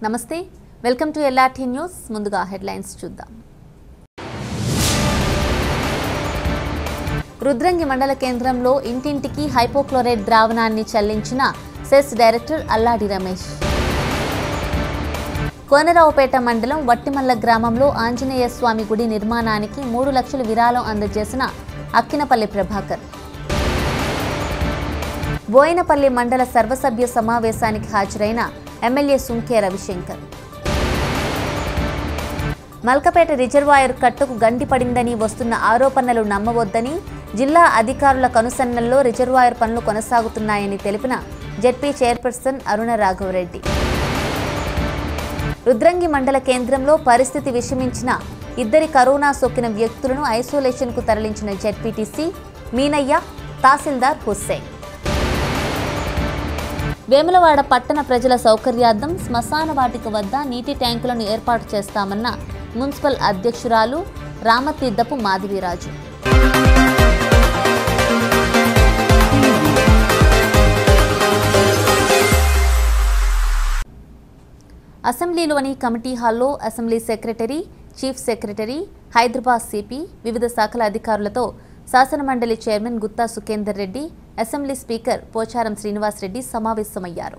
నమస్తే welcome to LRT news ముందుగా headlines చూద్దాం రుద్రంగి మండల కేంద్రంలో ఇంటింటికి హైపోక్లోరైడ్ ద్రావణాన్ని చల్లించిన సెస్ డైరెక్టర్ అల్లాడి రమేష్ కోనరావుపేట మండలం వట్టిమల్ల గ్రామంలో ఆంజనేయ స్వామి గుడి నిర్మాణానికి మూడు లక్షల విరాళం అందజేసిన అక్కినపల్లి ప్రభాకర్ బోయినపల్లి మండల సర్వసభ్య సమావేశానికి హాజరైన ఎమ్మెల్యే సుంకే రవిశంకర్ మల్కపేట రిజర్వాయర్ కట్టుకు గండి పడిందని వస్తున్న ఆరోపణలు నమ్మవద్దని జిల్లా అధికారుల కనుసన్నల్లో రిజర్వాయర్ పనులు కొనసాగుతున్నాయని తెలిపిన జెడ్పీ చైర్పర్సన్ అరుణ రాఘవరెడ్డి రుద్రంగి మండల కేంద్రంలో పరిస్థితి విషమించిన ఇద్దరి కరోనా సోకిన వ్యక్తులను ఐసోలేషన్కు తరలించిన జెడ్పీటీసీ మీనయ్య తహసీల్దార్ హుస్సేన్ వేములవాడ పట్టణ ప్రజల సౌకర్యార్థం శ్మశాన వాటిక వద్ద నీటి ట్యాంకులను ఏర్పాటు చేస్తామన్న మున్సిపల్ అధ్యక్షురాలు రామతీర్థపు మాధవిరాజు అసెంబ్లీలోని కమిటీ హాల్లో assembly secretary chief secretary Hyderabad CP వివిధ శాఖల అధికారులతో శాసనమండలి chairman Gutta Sukhender Reddy assembly speaker Pocharam Srinivasareddy సమావేశమయ్యారు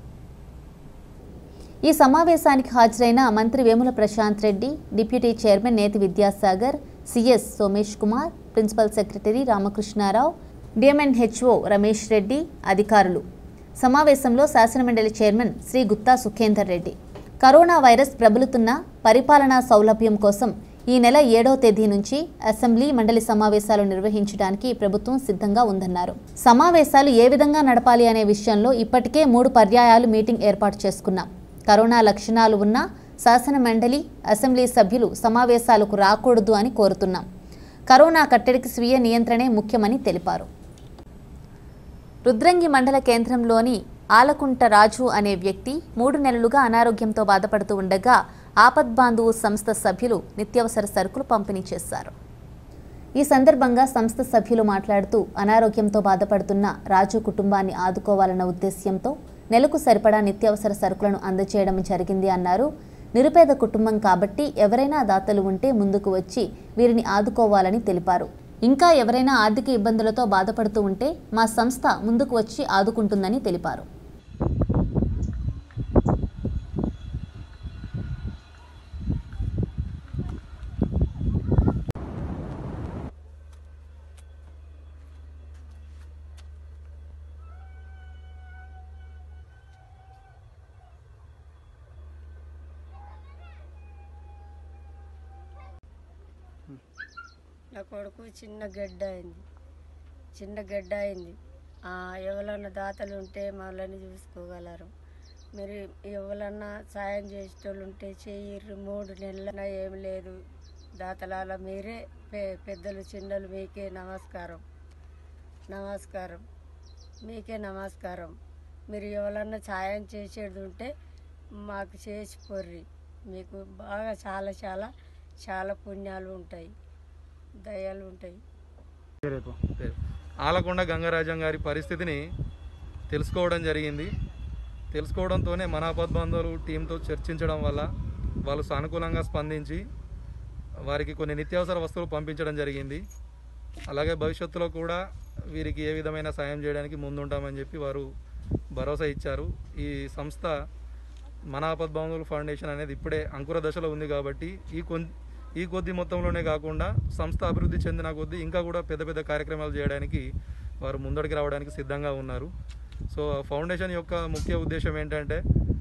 ఈ సమావేశానికి హాజరైన మంత్రి Vemula Prashanth Reddy deputy chairman Neti Vidyasagar CS Somesh Kumar principal secretary Ramakrishnarao DMNHO Ramesh Reddy అధికారులు సమావేశంలో శాసనమండలి chairman Shri Gutta Sukhender Reddy corona virus ప్రబలుతున్న పరిపాలనా సౌలభ్యం కోసం ఈ నెల ఏడవ తేదీ నుంచి అసెంబ్లీ మండలి సమావేశాలు నిర్వహించడానికి ప్రభుత్వం సిద్ధంగా ఉందన్నారు సమావేశాలు ఏ విధంగా నడపాలి అనే విషయంలో ఇప్పటికే మూడు పర్యాయాలు మీటింగ్ ఏర్పాటు చేసుకున్నాం కరోనా లక్షణాలు ఉన్న శాసన మండలి అసెంబ్లీ సభ్యులు సమావేశాలకు రాకూడదు అని కోరుతున్నాం కరోనా కట్టడికి స్వీయ నియంత్రణే ముఖ్యమని తెలిపారు రుద్రంగి మండల కేంద్రంలోని ఆలకుంట రాజు అనే వ్యక్తి మూడు నెలలుగా అనారోగ్యంతో బాధపడుతూ ఉండగా ఆపద్బాంధువు సంస్థ సభ్యులు నిత్యావసర సరుకులు పంపిణీ చేశారు ఈ సందర్భంగా సంస్థ సభ్యులు మాట్లాడుతూ అనారోగ్యంతో బాధపడుతున్న రాజు కుటుంబాన్ని ఆదుకోవాలన్న ఉద్దేశ్యంతో నెలకు సరిపడా నిత్యావసర సరుకులను అందజేయడం జరిగింది అన్నారు నిరుపేద కుటుంబం కాబట్టి ఎవరైనా దాతలు ఉంటే ముందుకు వచ్చి వీరిని ఆదుకోవాలని తెలిపారు ఇంకా ఎవరైనా ఆర్థిక ఇబ్బందులతో బాధపడుతూ ఉంటే మా సంస్థ ముందుకు వచ్చి ఆదుకుంటుందని తెలిపారు నా కొడుకు చిన్న గడ్డ అయింది చిన్న గడ్డ అయింది ఆ, ఎవరన్నా దాతలు ఉంటే మళ్ళీ చూసుకోగలరు మీరు ఎవరన్నా సాయం చేసేటోళ్ళు ఉంటే చెయ్యిర్రు మూడు నెలల ఏం లేదు దాతలాల మీరే పె పెద్దలు చిన్నలు మీకే నమస్కారం నమస్కారం మీకే నమస్కారం మీరు ఎవరన్నా సాయం చేసేది ఉంటే మాకు చేసి పొర్రి మీకు బాగా చాలా చాలా చాలా పుణ్యాలు ఉంటాయి దయాలు ఉంటాయి పేరు. ఆలకొండ గంగరాజం గారి పరిస్థితిని తెలుసుకోవడం జరిగింది తెలుసుకోవడంతోనే మన బంధువులు టీంతో చర్చించడం వల్ల వాళ్ళు సానుకూలంగా స్పందించి వారికి కొన్ని నిత్యావసర వస్తువులు పంపించడం జరిగింది అలాగే భవిష్యత్తులో కూడా వీరికి ఏ విధమైన సాయం చేయడానికి ముందుంటామని చెప్పి వారు భరోసా ఇచ్చారు ఈ సంస్థ మన ఆపద్బాంధువుల ఫౌండేషన్ అనేది ఇప్పుడే అంకుర దశలో ఉంది కాబట్టి ఈ కొన్ ఈ కొద్ది మొత్తంలోనే కాకుండా సంస్థ అభివృద్ధి చెందిన కొద్దీ ఇంకా కూడా పెద్ద పెద్ద కార్యక్రమాలు చేయడానికి వారు ముందడికి రావడానికి సిద్ధంగా ఉన్నారు సో ఫౌండేషన్ యొక్క ముఖ్య ఉద్దేశం ఏంటంటే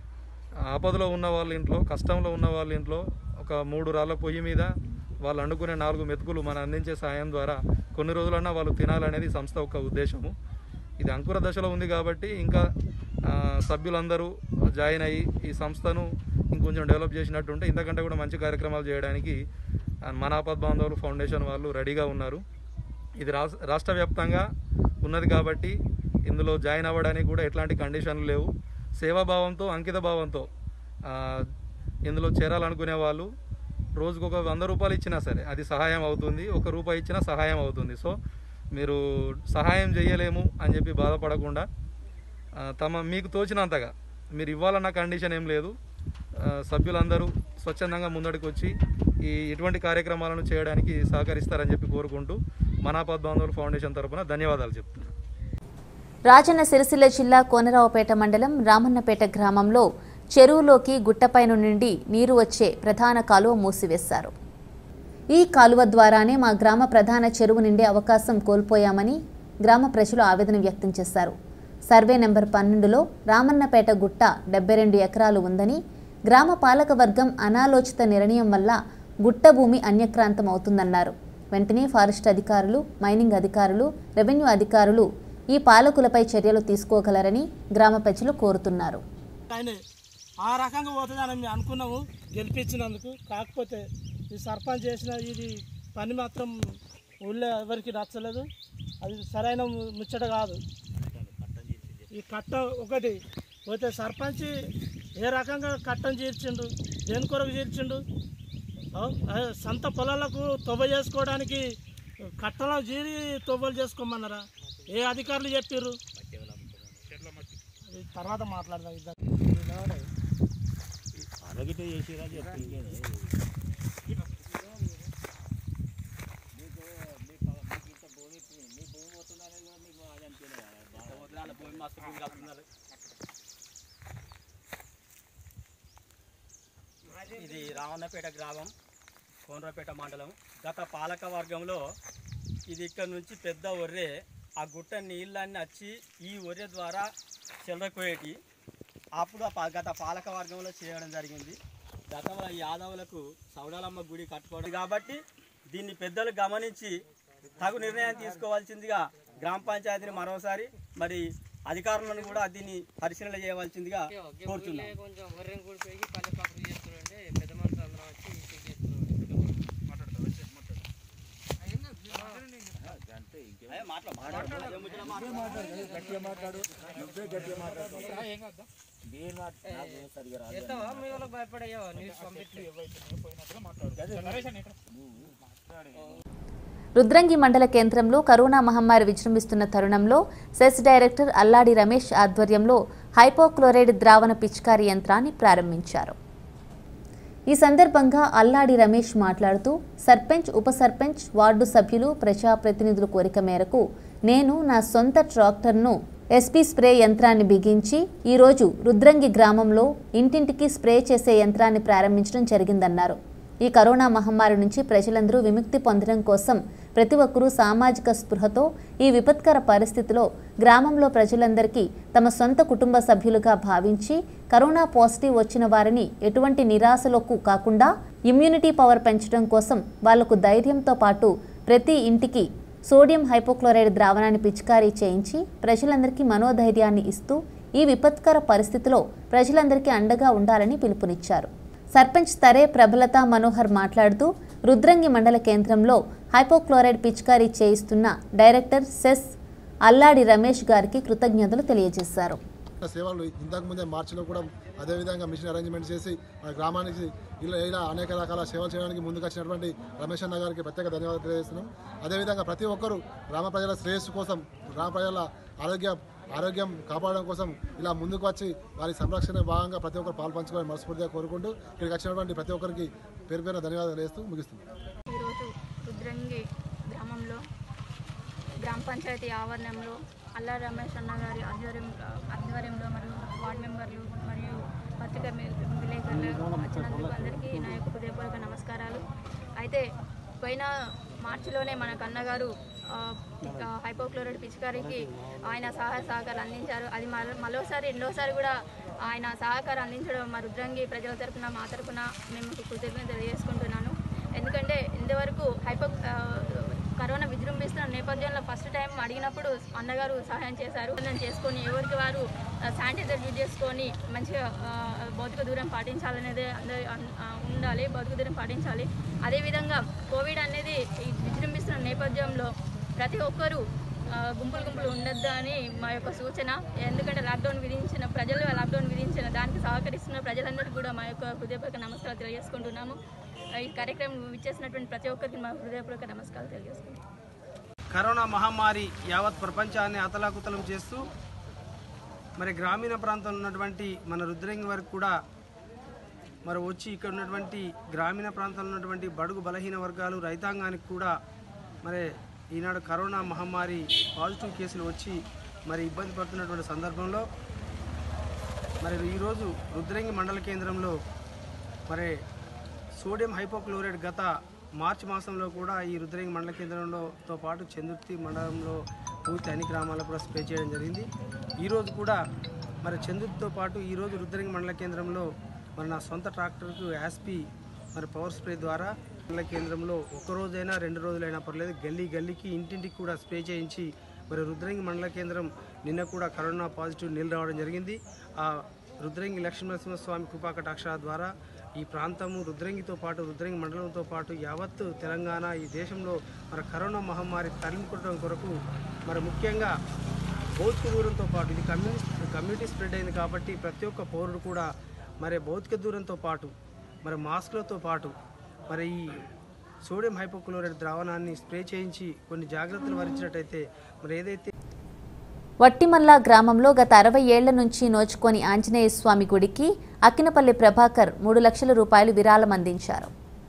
ఆపదలో ఉన్న వాళ్ళ ఇంట్లో కష్టంలో ఉన్న వాళ్ళ ఇంట్లో ఒక మూడు రాళ్ళ పొయ్యి మీద వాళ్ళు అండుకునే నాలుగు మెతుకులు మనం అందించే సాయం ద్వారా కొన్ని రోజులన్నా వాళ్ళు తినాలనేది ఈ సంస్థ యొక్క ఉద్దేశము ఇది అంకుర దశలో ఉంది కాబట్టి ఇంకా ఆ, సభ్యులందరూ జాయిన్ అయ్యి ఈ సంస్థను ఇంకొంచెం డెవలప్ చేసినట్టుంటే ఇంతకంటే కూడా మంచి కార్యక్రమాలు చేయడానికి ఆ, మన ఆపద్ బాంధవులు ఫౌండేషన్ వాళ్ళు రెడీగా ఉన్నారు ఇది రాస్- రాష్ట్ర వ్యాప్తంగా ఉన్నది కాబట్టి ఇందులో జాయిన్ అవ్వడానికి కూడా ఎట్లాంటి కండిషన్లు లేవు సేవాభావంతో అంకిత భావంతో ఆ, ఇందులో చేరాలనుకునే వాళ్ళు రోజుకు ఒక వంద రూపాయలు ఇచ్చినా సరే అది సహాయం అవుతుంది ఒక రూపాయి ఇచ్చినా సహాయం అవుతుంది సో మీరు సహాయం చేయలేము అని చెప్పి బాధపడకుండా ఆ, తమ మీకు తోచినంతగా మీరు ఇవ్వాలన్న కండిషన్ ఏం లేదు ఆ, ఆ, సభ్యులందరూ స్వచ్ఛందంగా ముందడికి వచ్చి ఈ ఇటువంటి కార్యక్రమాలను చేయడానికి సహకరిస్తారని చెప్పి కోరుకుంటూ మనాపద్ బాంధవులు ఫౌండేషన్ తరపున ధన్యవాదాలు చెప్తున్నాను రాజన్న సిరిసిల్ల జిల్లా కోనరావుపేట మండలం రామన్నపేట గ్రామంలో చెరువులోకి గుట్టపైన నుండి నీరు వచ్చే ప్రధాన కాలువ మూసివేశారు ఈ కాలువ ద్వారానే మా గ్రామ ప్రధాన చెరువు నిండే అవకాశం కోల్పోయామని గ్రామ ప్రజలు ఆవేదన వ్యక్తం చేశారు సర్వే నెంబర్ పన్నెండులో రామన్నపేట గుట్ట డెబ్బై రెండు ఎకరాలు ఉందని గ్రామ పాలక వర్గం అనాలోచిత నిర్ణయం వల్ల గుట్ట భూమి అన్యక్రాంతం అవుతుందన్నారు వెంటనే ఫారెస్ట్ అధికారులు మైనింగ్ అధికారులు రెవెన్యూ అధికారులు ఈ పాలకులపై చర్యలు తీసుకోగలరని గ్రామ ప్రజలు కోరుతున్నారు ఆయన ఆ రకంగా పోతుందని మేము అనుకున్నాము గెలిపించినందుకు కాకపోతే ఈ సర్పంచ్ చేసిన ఇది పని మాత్రం ఊళ్ళో ఎవరికి నచ్చలేదు అది సరైన ము- ముచ్చట కాదు ఈ కట్ట ఒకటి పోతే సర్పంచ్ ఏ రకంగా కట్టం చేర్చిండు దేని కొరకు చేర్చిండు ఆ, ఆ, సొంత పొలాలకు తొవ్వ చేసుకోవడానికి కట్టలో జీరి తొవ్వలు చేసుకోమన్నారా ఏ అధికారులు చెప్పారు తర్వాత మాట్లాడదాం ఇద్దరు ఇది రావణపేట గ్రామం కోనరాపేట మండలం గత పాలక వర్గంలో ఇది ఇక్కడ నుంచి పెద్ద ఒర్రె ఆ గుట్ట నీళ్ళన్నీ వచ్చి ఈ ఒర్రె ద్వారా చెల్లకపోయేటి అప్పుడు ఆ పా- గత పాలక వర్గంలో చేయడం జరిగింది గతంలో యాదవులకు సౌడాలమ్మ గుడి కట్టుకోవడం కాబట్టి దీన్ని పెద్దలు గమనించి తగు నిర్ణయం తీసుకోవాల్సిందిగా గ్రామ పంచాయతీని మరోసారి మరి అధికారులను కూడా దీన్ని పరిశీలన చేయవలసిందిగా కోరుతున్నాం కొంచెం వర్రెం కూడిపోయి పల్లె పక్కన చేస్తున్నారంటే పెద్ద మనుషులు అందరం వచ్చి చెక్ చేస్తున్నాం ఎత్తవా మీ వాళ్ళకి భయపడయ్యావా న్యూస్ పంపించి రుద్రంగి మండల కేంద్రంలో కరోనా మహమ్మారి విజృంభిస్తున్న తరుణంలో సెస్ డైరెక్టర్ అల్లాడి రమేష్ ఆధ్వర్యంలో హైపోక్లోరైడ్ ద్రావణ పిచికారీ యంత్రాన్ని ప్రారంభించారు ఈ సందర్భంగా అల్లాడి రమేష్ మాట్లాడుతూ సర్పంచ్ ఉప సర్పంచ్ వార్డు సభ్యులు ప్రజాప్రతినిధుల కోరిక మేరకు నేను నా సొంత ట్రాక్టర్ను ఎస్పీ స్ప్రే యంత్రాన్ని బిగించి ఈరోజు రుద్రంగి గ్రామంలో ఇంటింటికి స్ప్రే చేసే యంత్రాన్ని ప్రారంభించడం జరిగిందన్నారు ఈ కరోనా మహమ్మారి నుంచి ప్రజలందరూ విముక్తి పొందడం కోసం ప్రతి ఒక్కరూ సామాజిక స్పృహతో ఈ విపత్కర పరిస్థితిలో గ్రామంలో ప్రజలందరికీ తమ సొంత కుటుంబ సభ్యులుగా భావించి కరోనా పాజిటివ్ వచ్చిన వారిని ఎటువంటి నిరాశలకు కాకుండా ఇమ్యూనిటీ పవర్ పెంచడం కోసం వాళ్లకు ధైర్యంతో పాటు ప్రతి ఇంటికి సోడియం హైపోక్లోరైడ్ ద్రావణాన్ని పిచికారీ చేయించి ప్రజలందరికీ మనోధైర్యాన్ని ఇస్తూ ఈ విపత్కర పరిస్థితిలో ప్రజలందరికీ అండగా ఉండాలని పిలుపునిచ్చారు సర్పంచ్ తరే ప్రబలత మనోహర్ మాట్లాడుతూ రుద్రంగి మండల కేంద్రంలో హైపోక్లోరైడ్ పిచికారీ చేయిస్తున్న డైరెక్టర్ సెస్ అల్లాడి రమేష్ గారికి కృతజ్ఞతలు తెలియజేశారు సేవలు ఇంతకు ముందే మార్చిలో కూడా అదేవిధంగా మిషన్ అరేంజ్మెంట్ చేసి మన గ్రామానికి ఇలా ఇలా అనేక రకాల సేవలు చేయడానికి ముందుకు వచ్చినటువంటి రమేష్ అన్న గారికి ప్రత్యేక ధన్యవాదాలు తెలియజేస్తున్నాం అదేవిధంగా ప్రతి ఒక్కరూ గ్రామ ప్రజల శ్రేయస్సు కోసం గ్రామ ప్రజల ఆరోగ్య ఆరోగ్యం కాపాడడం కోసం ఇలా ముందుకు వచ్చి వారి సంరక్షణ భాగంగా ప్రతి ఒక్కరు పాలు పంచుకోవాలని మనస్ఫూర్తిగా కోరుకుంటూ ఇక్కడికి వచ్చినటువంటి ప్రతి ఒక్కరికి పేరు పేరున ధన్యవాదాలు వేస్తూ ముగిస్తున్నాం ఈరోజు రుద్రంగి గ్రామంలో గ్రామ పంచాయతీ ఆవరణంలో అల్లా రమేష్ అన్న గారి ఆధ్వర్యం ఆధ్వర్యంలో మరియు వార్డు మెంబర్లు మరియు పత్రికా మి- విలేకరులు వచ్చినందుకు అందరికీ నా యొక్క హృదయపూర్వక నమస్కారాలు అయితే పోయిన మార్చిలోనే మన కన్నగారు ఆ, ఇక హైపోక్లోరైడ్ పిచికారికి ఆయన సహాయ సహకారాలు అందించారు అది మరో మరోసారి రెండోసారి కూడా ఆయన సహకారం అందించడం మా రుద్రంగి ప్రజల తరపున మా తరపున మేము కృతజ్ఞత తెలియజేసుకుంటున్నాను ఎందుకంటే ఇంతవరకు హైపో ఆ, కరోనా విజృంభిస్తున్న నేపథ్యంలో ఫస్ట్ టైం అడిగినప్పుడు అన్నగారు సహాయం చేశారు దాన్ని చేసుకొని ఎవరికి వారు శానిటైజర్ యూజ్ చేసుకొని మంచిగా ఆ, భౌతిక దూరం పాటించాలనేది అందరి అన్- ఆ, ఉండాలి భౌతిక దూరం పాటించాలి అదేవిధంగా కోవిడ్ అనేది ఈ విజృంభిస్తున్న నేపథ్యంలో ప్రతి ఒక్కరూ ఆ, గుంపులు గుంపులు ఉండొద్దు అని మా యొక్క సూచన ఎందుకంటే లాక్డౌన్ విధించిన ప్రజలు లాక్డౌన్ విధించిన దానికి సహకరిస్తున్న ప్రజలందరికీ కూడా మా యొక్క హృదయపూర్వక నమస్కారాలు తెలియజేసుకుంటున్నాము ఈ కార్యక్రమం విచ్చేసినటువంటి ప్రతి ఒక్కరికి మా హృదయపూర్వక నమస్కారాలు తెలియజేసుకుంటున్నాము కరోనా మహమ్మారి యావత్ ప్రపంచాన్ని అతలాకుతలం చేస్తూ మరి గ్రామీణ ప్రాంతంలో ఉన్నటువంటి మన రుద్రంగి వరకు కూడా మరి వచ్చి ఇక్కడ ఉన్నటువంటి గ్రామీణ ప్రాంతాల్లో ఉన్నటువంటి బడుగు బలహీన వర్గాలు రైతాంగానికి కూడా మరి ఈనాడు కరోనా మహమ్మారి పాజిటివ్ కేసులు వచ్చి మరి ఇబ్బంది పడుతున్నటువంటి సందర్భంలో మరి ఈరోజు రుద్రంగి మండల కేంద్రంలో మరి సోడియం హైపోక్లోరైడ్ గత మార్చి మాసంలో కూడా ఈ రుద్రంగి మండల కేంద్రంలోతో పాటు చందుర్తి మండలంలో పూర్తి అన్ని గ్రామాలకు కూడా స్ప్రే చేయడం జరిగింది ఈరోజు కూడా మరి చందుర్తితో పాటు ఈరోజు రుద్రంగి మండల కేంద్రంలో మరి నా సొంత ట్రాక్టర్కు యాస్పీ మరి పవర్ స్ప్రే ద్వారా మండల కేంద్రంలో ఒక రోజైనా రెండు రోజులైనా పర్లేదు గల్లీ గల్లీకి ఇంటింటికి కూడా స్ప్రే చేయించి మరి రుద్రంగి మండల కేంద్రం నిన్న కూడా కరోనా పాజిటివ్ నీళ్ళు రావడం జరిగింది ఆ రుద్రంగి లక్ష్మీనరసింహస్వామి కృపాకటాక్షర ద్వారా ఈ ప్రాంతము రుద్రంగితో పాటు రుద్రంగి మండలంతో పాటు యావత్ తెలంగాణ ఈ దేశంలో మరి కరోనా మహమ్మారి తరిమికొట్టడం కొరకు మరి ముఖ్యంగా భౌతిక దూరంతో పాటు ఇది కమ్యూనిస్ట్ కమ్యూనిటీ స్ప్రెడ్ అయింది కాబట్టి ప్రతి ఒక్క పౌరుడు కూడా మరి భౌతిక దూరంతో పాటు మరి మాస్క్లతో పాటు మరి ఈ సోడియం హైపోక్లోరైడ్ ద్రావణాన్ని స్ప్రే చేయించి కొన్ని జాగ్రత్తలు వరించినట్టయితే మరి ఏదైతే వట్టిమల్ల గ్రామంలో గత అరవై ఏళ్ల నుంచి నోచుకొని ఆంజనేయ స్వామి గుడికి అక్కినపల్లి ప్రభాకర్ మూడు లక్షల రూపాయలు విరాళం అందించారు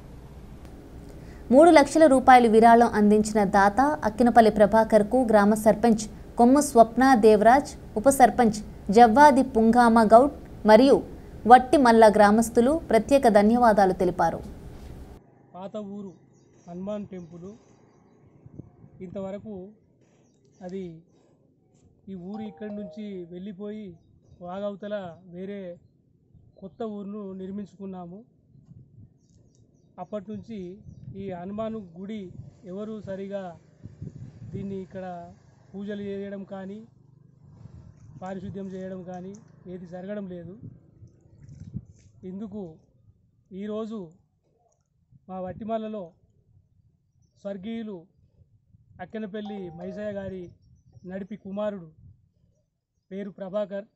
మూడు లక్షల రూపాయలు విరాళం అందించిన దాత అక్కినపల్లి ప్రభాకర్కు గ్రామ సర్పంచ్ కొమ్ము స్వప్న దేవరాజ్ ఉప సర్పంచ్ జవ్వాది పుంగామ గౌడ్ మరియు వట్టిమల్ల గ్రామస్తులు ప్రత్యేక ధన్యవాదాలు తెలిపారు పాత ఊరు హనుమాన్ టెంపుల్ ఇంతవరకు అది ఈ ఊరు ఇక్కడి నుంచి వెళ్ళిపోయి వాగవతల వేరే కొత్త ఊరును నిర్మించుకున్నాము అప్పటి నుంచి ఈ హనుమాను గుడి ఎవరు సరిగా దీన్ని ఇక్కడ పూజలు చేయడం కానీ పారిశుద్ధ్యం చేయడం కానీ ఏది జరగడం లేదు ఇందుకు ఈరోజు మా వట్టిమల్లలో స్వర్గీయులు అక్కెనపల్లి మైసయ్య గారి నడిపి కుమారుడు పేరు ప్రభాకర్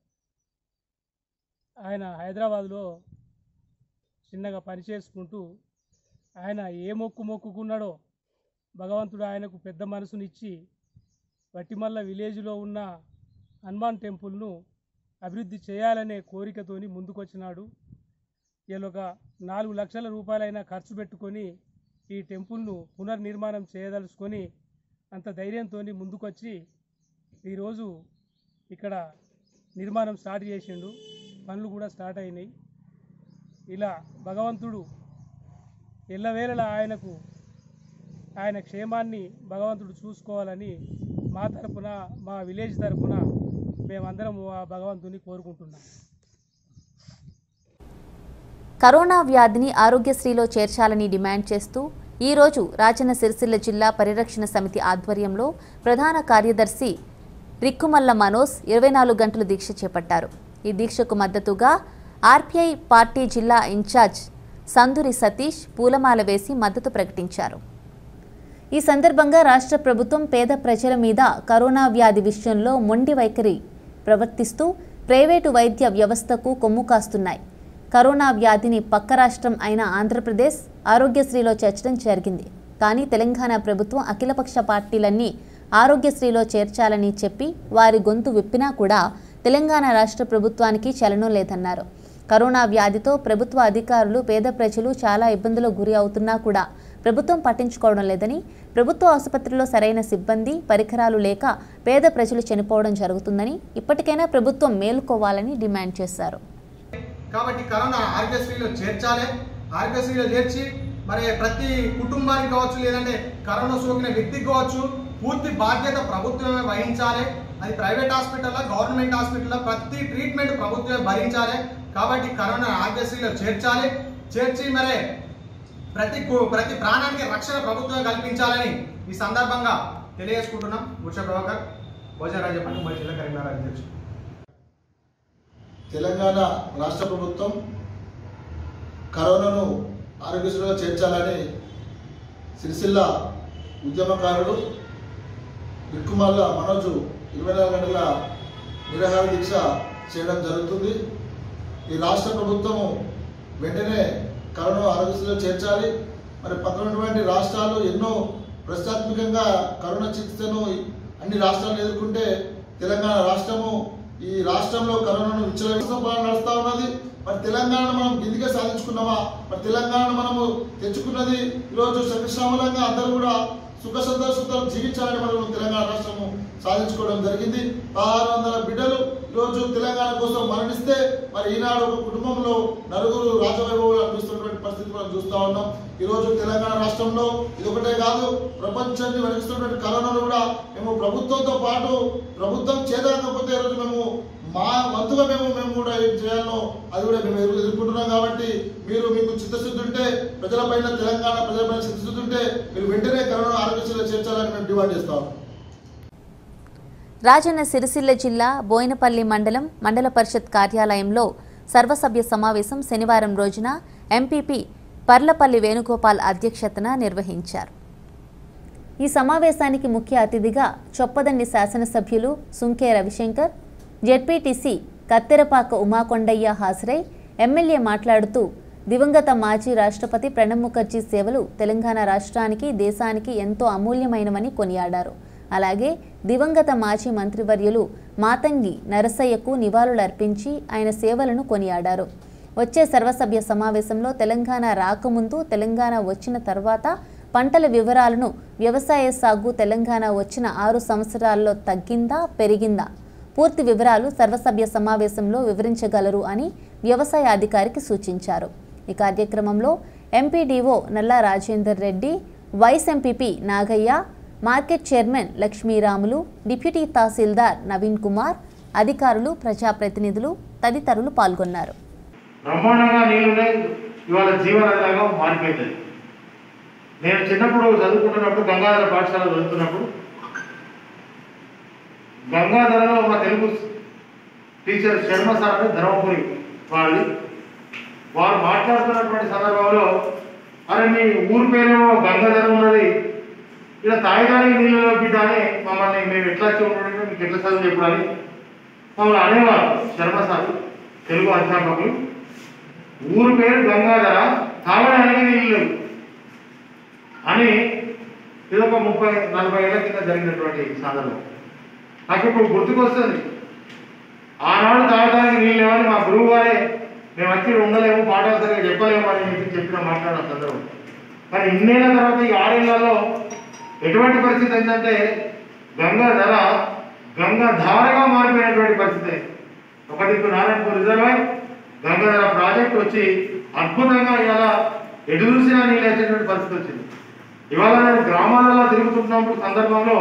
ఆయన హైదరాబాద్లో చిన్నగా పనిచేసుకుంటూ ఆయన ఏ మొక్కు మొక్కుకున్నాడో భగవంతుడు ఆయనకు పెద్ద మనసునిచ్చి వట్టిమల్ల విలేజ్లో ఉన్న హనుమాన్ టెంపుల్ను అభివృద్ధి చేయాలనే కోరికతోని ముందుకొచ్చినాడు ఇలా ఒక నాలుగు లక్షల రూపాయలైనా ఖర్చు పెట్టుకొని ఈ టెంపుల్ను పునర్నిర్మాణం చేయదలుచుకొని అంత ధైర్యంతో ముందుకొచ్చి ఈరోజు ఇక్కడ నిర్మాణం స్టార్ట్ చేసిండు పనులు కూడా స్టార్ట్ అయినాయి ఇలా భగవంతుడు ఎల్లవేళలా ఆయనకు ఆయన క్షేమాన్ని భగవంతుడు చూసుకోవాలని మా తరపున మా విలేజ్ తరపున మేమందరం ఆ భగవంతుని కోరుకుంటున్నాం కరోనా వ్యాధిని ఆరోగ్యశ్రీలో చేర్చాలని డిమాండ్ చేస్తూ ఈరోజు రాజన్న సిరిసిల్ల జిల్లా పరిరక్షణ సమితి ఆధ్వర్యంలో ప్రధాన కార్యదర్శి రిక్కుమల్ల మనోజ్ ఇరవై నాలుగు గంటలు దీక్ష చేపట్టారు ఈ దీక్షకు మద్దతుగా ఆర్పిఐ పార్టీ జిల్లా ఇన్ఛార్జ్ సందురి సతీష్ పూలమాల వేసి మద్దతు ప్రకటించారు ఈ సందర్భంగా రాష్ట్ర ప్రభుత్వం పేద ప్రజల మీద కరోనా వ్యాధి విషయంలో మొండి వైఖరి ప్రవర్తిస్తూ ప్రైవేటు వైద్య వ్యవస్థకు కొమ్ము కాస్తున్నాయి కరోనా వ్యాధిని పక్క రాష్ట్రం అయిన ఆంధ్రప్రదేశ్ ఆరోగ్యశ్రీలో చేర్చడం జరిగింది కానీ తెలంగాణ ప్రభుత్వం అఖిలపక్ష పార్టీలన్నీ ఆరోగ్యశ్రీలో చేర్చాలని చెప్పి వారి గొంతు విప్పినా కూడా తెలంగాణ రాష్ట్ర ప్రభుత్వానికి చలనం లేదన్నారు కరోనా వ్యాధితో ప్రభుత్వ అధికారులు పేద ప్రజలు చాలా ఇబ్బందులకు గురి అవుతున్నా కూడా ప్రభుత్వం పట్టించుకోవడం లేదని ప్రభుత్వ ఆసుపత్రిలో సరైన సిబ్బంది పరికరాలు లేక పేద ప్రజలు చనిపోవడం జరుగుతుందని ఇప్పటికైనా ప్రభుత్వం మేలుకోవాలని డిమాండ్ చేశారు కాబట్టి కరోనా ఆరోగ్యశ్రీలో చేర్చాలి ఆరోగ్యశ్రీలో చేర్చి మరి ప్రతి కుటుంబానికి కావచ్చు లేదంటే కరోనా సోకిన వ్యక్తికి కావచ్చు పూర్తి బాధ్యత ప్రభుత్వమే వహించాలి అది ప్రైవేట్ హాస్పిటల్లో గవర్నమెంట్ హాస్పిటల్లో ప్రతి ట్రీట్మెంట్ ప్రభుత్వమే భరించాలి కాబట్టి కరోనా ఆరోగ్యశ్రీలో చేర్చాలి చేర్చి మరి ప్రతి కు- ప్రతి ప్రాణానికి రక్షణ ప్రభుత్వమే కల్పించాలని ఈ సందర్భంగా తెలియజేసుకుంటున్నాం బుర్ష ప్రభాకర్ భోజన రాజ్యపాలెం ఉమ్మడి జిల్లా కరీంనగర్ అధ్యక్షుడు తెలంగాణ రాష్ట్ర ప్రభుత్వం కరోనాను ఆరోగ్యశ్రీలో చేర్చాలని సిరిసిల్ల ఉద్యమకారుడు బిక్కుమల్ల మనోజు ఇరవై నాలుగు గంటల నిరాహార దీక్ష చేయడం జరుగుతుంది ఈ రాష్ట్ర ప్రభుత్వము వెంటనే కరోనా ఆరోగ్యశ్రీలో చేర్చాలి మరి పక్కనటువంటి రాష్ట్రాలు ఎన్నో ప్రతిష్టాత్మకంగా కరోనా చికిత్సను అన్ని రాష్ట్రాలు ఎదుర్కొంటే తెలంగాణ రాష్ట్రము ఈ రాష్ట్రంలో కరోనాను విచ్చలవిడిగా పాలన నడుస్తా ఉన్నది మరి తెలంగాణ మనం గిదిగా సాధించుకున్నామా మరి తెలంగాణ మనము తెచ్చుకున్నది ఈరోజు సకృష్ణామలంగా అందరూ కూడా సుఖ సంతోషాలు జీవించాలని మనం తెలంగాణ రాష్ట్రము సాధించుకోవడం జరిగింది పదహారు వందల బిడ్డలు ఈరోజు తెలంగాణ కోసం మరణిస్తే మరి ఈనాడు ఒక కుటుంబంలో నలుగురు రాజవైభవాలు అనిపిస్తున్నటువంటి పరిస్థితి మనం చూస్తా ఉన్నాం ఈరోజు తెలంగాణ రాష్ట్రంలో ఇది ఒకటే కాదు ప్రపంచాన్ని వెలిగిస్తున్నటువంటి కరోనాను కూడా మేము ప్రభుత్వంతో పాటు ప్రభుత్వం చేదకపోతే ఈరోజు మేము మా వంతుగా మేము మేము కూడా ఏం చేయాలో అది కూడా మేము ఎదురు ఎదుర్కొంటున్నాం కాబట్టి మీరు మీకు చిత్తశుద్ధి ఉంటే ప్రజలపైన తెలంగాణ ప్రజలపైన చిత్తశుద్ధి ఉంటే మీరు వెంటనే కరోనా ఆరోగ్యశ్రీలో చేర్చాలని మేము డిమాండ్ చేస్తాం రాజన్న సిరిసిల్ల జిల్లా బోయినపల్లి మండలం మండల పరిషత్ కార్యాలయంలో సర్వసభ్య సమావేశం శనివారం రోజున ఎంపీపీ పర్లపల్లి వేణుగోపాల్ అధ్యక్షతన నిర్వహించారు ఈ సమావేశానికి ముఖ్య అతిథిగా చొప్పదండి శాసనసభ్యులు సుంకే రవిశంకర్ జెడ్పీటీసీ కత్తెరపాక ఉమాకొండయ్య హాజరై ఎమ్మెల్యే మాట్లాడుతూ దివంగత మాజీ రాష్ట్రపతి ప్రణబ్ ముఖర్జీ సేవలు తెలంగాణ రాష్ట్రానికి దేశానికి ఎంతో అమూల్యమైనవని కొనియాడారు అలాగే దివంగత మాజీ మంత్రివర్యులు మాతంగి నరసయ్యకు నివాళులర్పించి ఆయన సేవలను కొనియాడారు వచ్చే సర్వసభ్య సమావేశంలో తెలంగాణ రాకముందు తెలంగాణ వచ్చిన తర్వాత పంటల వివరాలను వ్యవసాయ సాగు తెలంగాణ వచ్చిన ఆరు సంవత్సరాల్లో తగ్గిందా పెరిగిందా పూర్తి వివరాలు సర్వసభ్య సమావేశంలో వివరించగలరు అని వ్యవసాయ అధికారికి సూచించారు ఈ కార్యక్రమంలో MPDO Nalla Rajender Reddy vice MPP Nagaiah market chairman Lakshmiramulu deputy తహసీల్దార్ నవీన్ కుమార్ అధికారులు ప్రజాప్రతినిధులు తదితరులు పాల్గొన్నారు బ్రహ్మాండంగా నీళ్ళున్నాయి ఇవాళ జీవనదిలాగా మారిపోయింది నేను చిన్నప్పుడు చదువుకుంటున్నప్పుడు గంగాధర పాఠశాల చదువుతున్నప్పుడు గంగాధరలో మా తెలుగు టీచర్ శర్మ సార్ అని ధర్మపురి వాళ్ళు వారు మాట్లాడుతున్నటువంటి సందర్భంలో అరే మీ ఊరి పేరేమో గంగాధర ఉన్నది ఇలా తాగడానికి నీళ్ళలో బిడ్డ అని మమ్మల్ని మేము ఎట్లా వచ్చి ఉండడం మీకు ఎట్లా చదువు చెప్పాలని మమ్మల్ని అనేవారు శర్మ సార్ తెలుగు అధ్యాపకులు ఊరు పేరు గంగాధర తాగడానికి నీళ్ళు లేవు అని ఇదొక ముప్పై నలభై ఏళ్ల కింద జరిగినటువంటి సందర్భం నాకు ఇప్పుడు గుర్తుకొస్తుంది ఆనాడు తాగడానికి నీళ్ళు లేవని మా గురువు గారే మేము వచ్చి ఉండలేము పాఠాలు సరిగా చెప్పలేము అని చెప్పి చెప్పిన మాట్లాడిన సందర్భం కానీ ఇన్నేళ్ల తర్వాత ఈ ఆరేళ్లలో ఎటువంటి పరిస్థితి ఏంటంటే గంగా ధర గంగా ధారగా మారిపోయినటువంటి పరిస్థితి ఒక దిక్కు నారాయణపూర్ రిజర్వాయర్ గంగాధర ప్రాజెక్ట్ వచ్చి అద్భుతంగా ఇవాళ ఎటు చూసినా నీళ్ళు వచ్చేటువంటి పరిస్థితి వచ్చింది ఇవాళ నేను గ్రామాలలో తిరుగుతున్నప్పుడు సందర్భంలో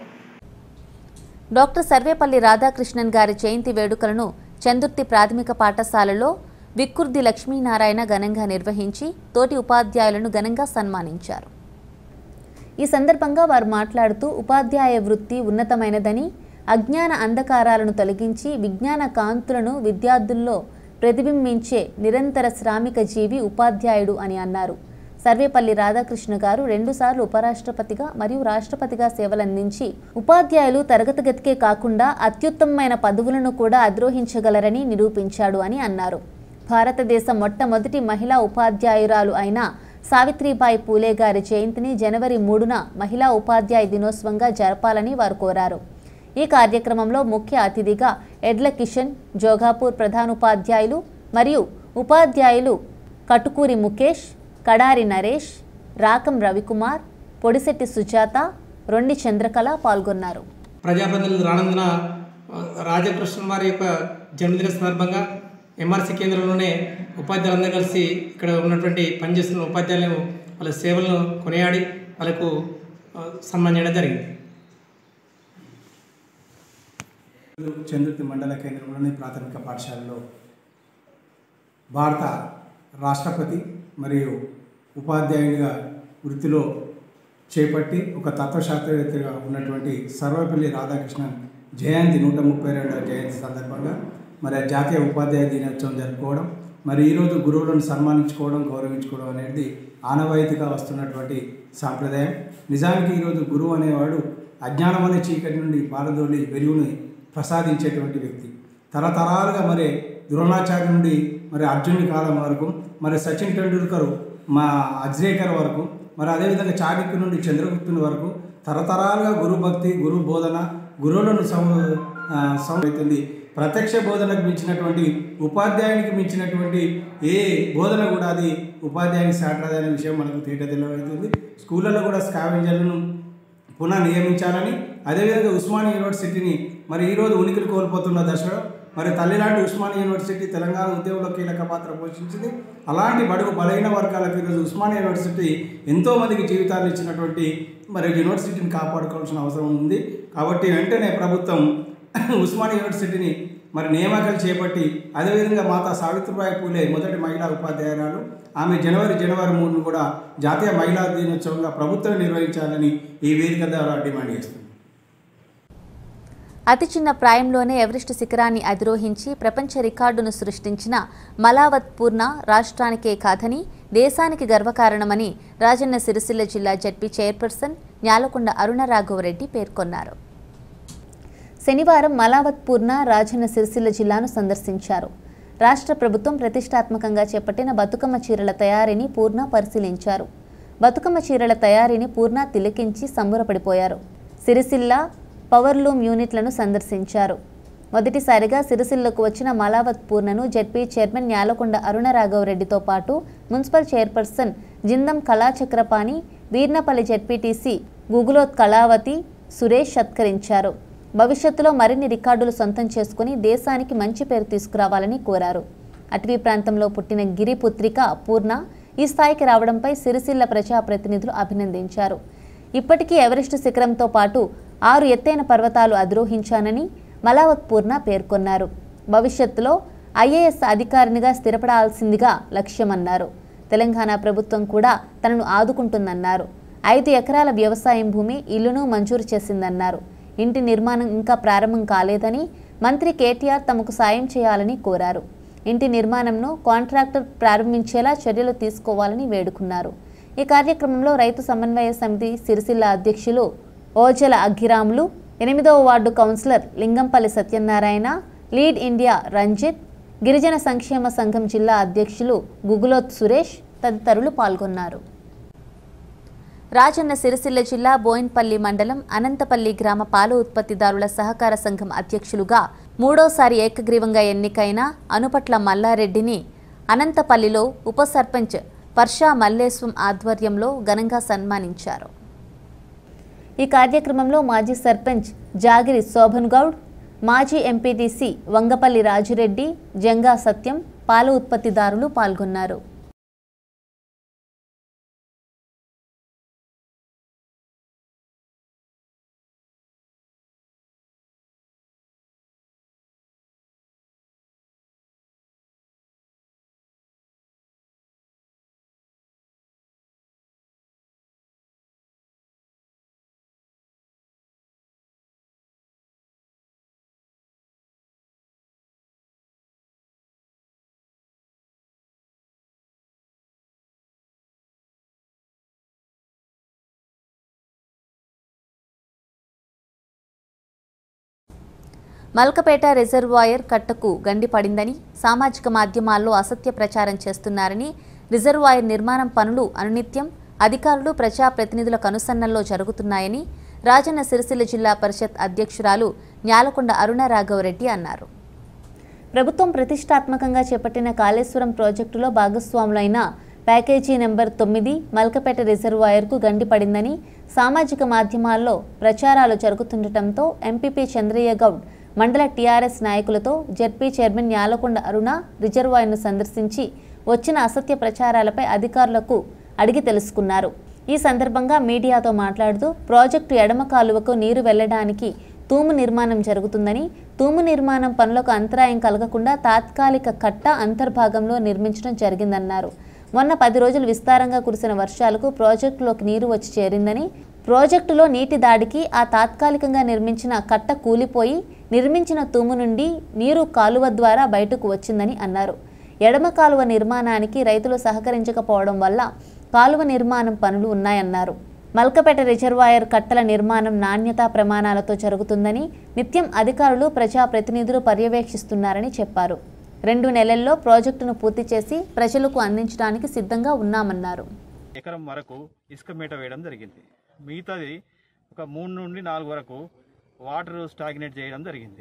డాక్టర్ సర్వేపల్లి రాధాకృష్ణన్ గారి జయంతి వేడుకలను చందుర్తి ప్రాథమిక పాఠశాలలో విక్కుర్ది లక్ష్మీనారాయణ ఘనంగా నిర్వహించి తోటి ఉపాధ్యాయులను ఘనంగా సన్మానించారు ఈ సందర్భంగా వారు మాట్లాడుతూ ఉపాధ్యాయ వృత్తి ఉన్నతమైనదని అజ్ఞాన అంధకారాలను తొలగించి విజ్ఞాన కాంతులను విద్యార్థుల్లో ప్రతిబింబించే నిరంతర శ్రామిక జీవి ఉపాధ్యాయుడు అని అన్నారు సర్వేపల్లి రాధాకృష్ణ గారు రెండుసార్లు ఉపరాష్ట్రపతిగా మరియు రాష్ట్రపతిగా సేవలందించి ఉపాధ్యాయులు తరగతి గతికే కాకుండా అత్యుత్తమమైన పదవులను కూడా అధిరోహించగలరని నిరూపించాడు అని అన్నారు భారతదేశ మొట్టమొదటి మహిళా ఉపాధ్యాయురాలు అయిన సావిత్రిబాయి పూలే గారి జయంతిని జనవరి మూడున మహిళా ఉపాధ్యాయ దినోత్సవంగా జరపాలని వారు కోరారు ఈ కార్యక్రమంలో ముఖ్య అతిథిగా ఎడ్ల కిషన్ జోగాపూర్ ప్రధానోపాధ్యాయులు మరియు ఉపాధ్యాయులు కటుకూరి ముఖేష్ కడారి నరేష్ రాకం రవికుమార్ పొడిశెట్టి సుజాత రొండి చంద్రకళ పాల్గొన్నారు ప్రజాప్రతినిధులు రానందున ఆ, రాజకృష్ణ వారి యొక్క జన్మదిన సందర్భంగా ఎంఆర్సీ కేంద్రంలోనే ఉపాధ్యాయులందరూ కలిసి ఇక్కడ ఉన్నటువంటి పనిచేస్తున్న ఉపాధ్యాయులను వాళ్ళ సేవలను కొనియాడి వాళ్ళకు ఆ, సన్మానించడం జరిగింది చంద్రుతి మండల కేంద్రంలోని ప్రాథమిక పాఠశాలలో భారత రాష్ట్రపతి మరియు ఉపాధ్యాయునిగా వృత్తిలో చేపట్టి ఒక తత్వశాస్త్రవేత్తగా ఉన్నటువంటి సర్వపల్లి రాధాకృష్ణన్ జయంతి నూట ముప్పై రెండవ జయంతి సందర్భంగా మరి ఆ జాతీయ ఉపాధ్యాయ దినోత్సవం జరుపుకోవడం మరి ఈరోజు గురువులను సన్మానించుకోవడం గౌరవించుకోవడం అనేది ఆనవాయితీగా వస్తున్నటువంటి సాంప్రదాయం నిజానికి ఈరోజు గురువు అనేవాడు అజ్ఞానం అనే చీకటి నుండి పారదోలి వెలుగుని ప్రసాదించేటువంటి వ్యక్తి తరతరాలుగా మరి ద్రోణాచార్య నుండి మరి అర్జునుడి కాలం వరకు మరి సచిన్ టెండూల్కర్ మా అజ్రేకర్ వరకు మరి అదేవిధంగా చాణక్య నుండి చంద్రగుప్తుని వరకు తరతరాలుగా గురు భక్తి గురు బోధన గురువులను సం అవుతుంది ప్రత్యక్ష బోధనకు మించినటువంటి ఉపాధ్యాయునికి మించినటువంటి ఏ బోధన కూడా అది ఉపాధ్యాయునికి సాటరాదనే విషయం మనకు తేట తెల్లవవుతుంది స్కూళ్ళలో కూడా స్కావెంజర్లను పునః నియమించాలని అదేవిధంగా ఉస్మానియా యూనివర్సిటీని మరి ఈరోజు ఉనికిని కోల్పోతున్న దశలో మరి తల్లిలాంటి ఉస్మానియా యూనివర్సిటీ తెలంగాణ ఉద్యోగంలో కీలక పాత్ర పోషించింది అలాంటి బడుగు బలహీన వర్గాలకు ఈరోజు ఉస్మానియా యూనివర్సిటీ ఎంతోమందికి జీవితాలు ఇచ్చినటువంటి మరి యూనివర్సిటీని కాపాడుకోవాల్సిన అవసరం ఉంది కాబట్టి వెంటనే ప్రభుత్వం ఉస్మానియా యూనివర్సిటీని మరి నియామకాలు చేపట్టి అదేవిధంగా మాతా సావిత్రిబాయి పూలే మొదటి మహిళా ఉపాధ్యాయురాలు ఆమె జనవరి జనవరి మూడును కూడా జాతీయ మహిళా దినోత్సవంగా ప్రభుత్వం నిర్వహించాలని ఈ వేదిక ద్వారా డిమాండ్ చేస్తుంది అతి చిన్న ప్రాయంలోనే ఎవరెస్ట్ శిఖరాన్ని అధిరోహించి ప్రపంచ రికార్డును సృష్టించిన మలావత్ పూర్ణ రాష్ట్రానికే కాదని దేశానికి గర్వకారణమని రాజన్న సిరిసిల్ల జిల్లా జడ్పీ చైర్పర్సన్ న్యాలకొండ అరుణ రాఘవరెడ్డి పేర్కొన్నారు శనివారం మలావత్ పూర్ణ రాజన్న సిరిసిల్ల జిల్లాను సందర్శించారు రాష్ట్ర ప్రభుత్వం ప్రతిష్టాత్మకంగా చేపట్టిన బతుకమ్మ చీరల తయారీని పూర్ణ పరిశీలించారు బతుకమ్మ చీరల తయారీని పూర్ణ తిలకించి సంబరపడిపోయారు సిరిసిల్ల పవర్లూమ్ యూనిట్లను సందర్శించారు మొదటిసారిగా సిరిసిల్లకు వచ్చిన మలావత్ పూర్ణను జెడ్పీ చైర్మన్ న్యాలకొండ అరుణ రాఘవరెడ్డితో పాటు municipal chairperson Jindam Kalachakrapani Veernapalli ZPTC Gugulothu Kalavathi Suresh సత్కరించారు భవిష్యత్తులో మరిన్ని రికార్డులు సొంతం చేసుకుని దేశానికి మంచి పేరు తీసుకురావాలని కోరారు అటవీ ప్రాంతంలో పుట్టిన గిరిపుత్రిక పూర్ణ ఈ స్థాయికి రావడంపై సిరిసిల్ల ప్రజాప్రతినిధులు అభినందించారు ఇప్పటికీ ఎవరెస్ట్ శిఖరంతో పాటు ఆరు ఎత్తైన పర్వతాలు అధిరోహించానని మలావత్ పూర్ణ పేర్కొన్నారు భవిష్యత్తులో ఐఏఎస్ అధికారినిగా స్థిరపడాల్సిందిగా లక్ష్యమన్నారు తెలంగాణ ప్రభుత్వం కూడా తనను ఆదుకుంటుందన్నారు ఐదు ఎకరాల వ్యవసాయం భూమి ఇల్లును మంజూరు చేసిందన్నారు ఇంటి నిర్మాణం ఇంకా ప్రారంభం కాలేదని మంత్రి కేటీఆర్ తమకు సాయం చేయాలని కోరారు ఇంటి నిర్మాణంను కాంట్రాక్టర్ ప్రారంభించేలా చర్యలు తీసుకోవాలని వేడుకున్నారు ఈ కార్యక్రమంలో రైతు సమన్వయ సమితి సిరిసిల్ల అధ్యక్షులు ఓజల అగ్గిరాములు ఎనిమిదవ ward councillor Lingampalli Satyanarayana lead India Ranjith గిరిజన సంక్షేమ సంఘం జిల్లా అధ్యక్షులు గుగులోత్ సురేష్ తదితరులు పాల్గొన్నారు రాజన్న సిరిసిల్ల జిల్లా బోయిన్పల్లి మండలం అనంతపల్లి గ్రామ పాల ఉత్పత్తిదారుల సహకార సంఘం అధ్యక్షులుగా మూడోసారి ఏకగ్రీవంగా ఎన్నికైన అనుపట్ల మల్లారెడ్డిని అనంతపల్లిలో ఉప సర్పంచ్ పర్షా మల్లేశ్వం ఆధ్వర్యంలో ఘనంగా సన్మానించారు ఈ కార్యక్రమంలో మాజీ సర్పంచ్ జాగిరి శోభన్ గౌడ్ మాజీ ఎంపీటీసీ వంగపల్లి రాజురెడ్డి జంగా సత్యం పాల ఉత్పత్తిదారులు పాల్గొన్నారు మల్కపేట రిజర్వాయర్ కట్టకు గండి పడిందని సామాజిక మాధ్యమాల్లో అసత్య ప్రచారం చేస్తున్నారని రిజర్వాయర్ నిర్మాణం పనులు అనునిత్యం అధికారులు ప్రజాప్రతినిధుల కనుసన్నల్లో జరుగుతున్నాయని రాజన్న సిరిసిల్ల జిల్లా పరిషత్ అధ్యక్షురాలు న్యాలకొండ అరుణ రాఘవరెడ్డి అన్నారు ప్రభుత్వం ప్రతిష్టాత్మకంగా చేపట్టిన కాళేశ్వరం ప్రాజెక్టులో భాగస్వాములైన ప్యాకేజీ నెంబర్ తొమ్మిది మల్కపేట రిజర్వాయర్కు గండి పడిందని సామాజిక మాధ్యమాల్లో ప్రచారాలు జరుగుతుండటంతో ఎంపీపీ చంద్రయ్య గౌడ్ మండల టీఆర్ఎస్ నాయకులతో జెడ్పీ చైర్మన్ న్యాలకొండ అరుణ రిజర్వాయర్ను సందర్శించి వచ్చిన అసత్య ప్రచారాలపై అధికారులకు అడిగి తెలుసుకున్నారు ఈ సందర్భంగా మీడియాతో మాట్లాడుతూ ప్రాజెక్టు ఎడమ కాలువకు నీరు వెళ్లడానికి తూము నిర్మాణం జరుగుతుందని తూము నిర్మాణం పనులకు అంతరాయం కలగకుండా తాత్కాలిక కట్ట అంతర్భాగంలో నిర్మించడం జరిగిందన్నారు మొన్న పది రోజులు విస్తారంగా కురిసిన వర్షాలకు ప్రాజెక్టులోకి నీరు వచ్చి చేరిందని ప్రాజెక్టులో నీటి దాడికి ఆ తాత్కాలికంగా నిర్మించిన కట్ట కూలిపోయి నిర్మించిన తూము నుండి నీరు కాలువ ద్వారా బయటకు వచ్చిందని అన్నారు ఎడమ కాలువ నిర్మాణానికి రైతులు సహకరించకపోవడం వల్ల కాలువ నిర్మాణం పనులు ఉన్నాయన్నారు మల్కపేట రిజర్వాయర్ కట్టల నిర్మాణం నాణ్యతా ప్రమాణాలతో జరుగుతుందని నిత్యం అధికారులు ప్రజాప్రతినిధులు పర్యవేక్షిస్తున్నారని చెప్పారు రెండు నెలల్లో ప్రాజెక్టును పూర్తి చేసి ప్రజలకు అందించడానికి సిద్ధంగా ఉన్నామన్నారు ఎకరం వరకు ఇసుక మేట వేయడం జరిగింది మిగతాది ఒక మూడు నుండి నాలుగు వరకు వాటర్ స్టాగ్నేట్ చేయడం జరిగింది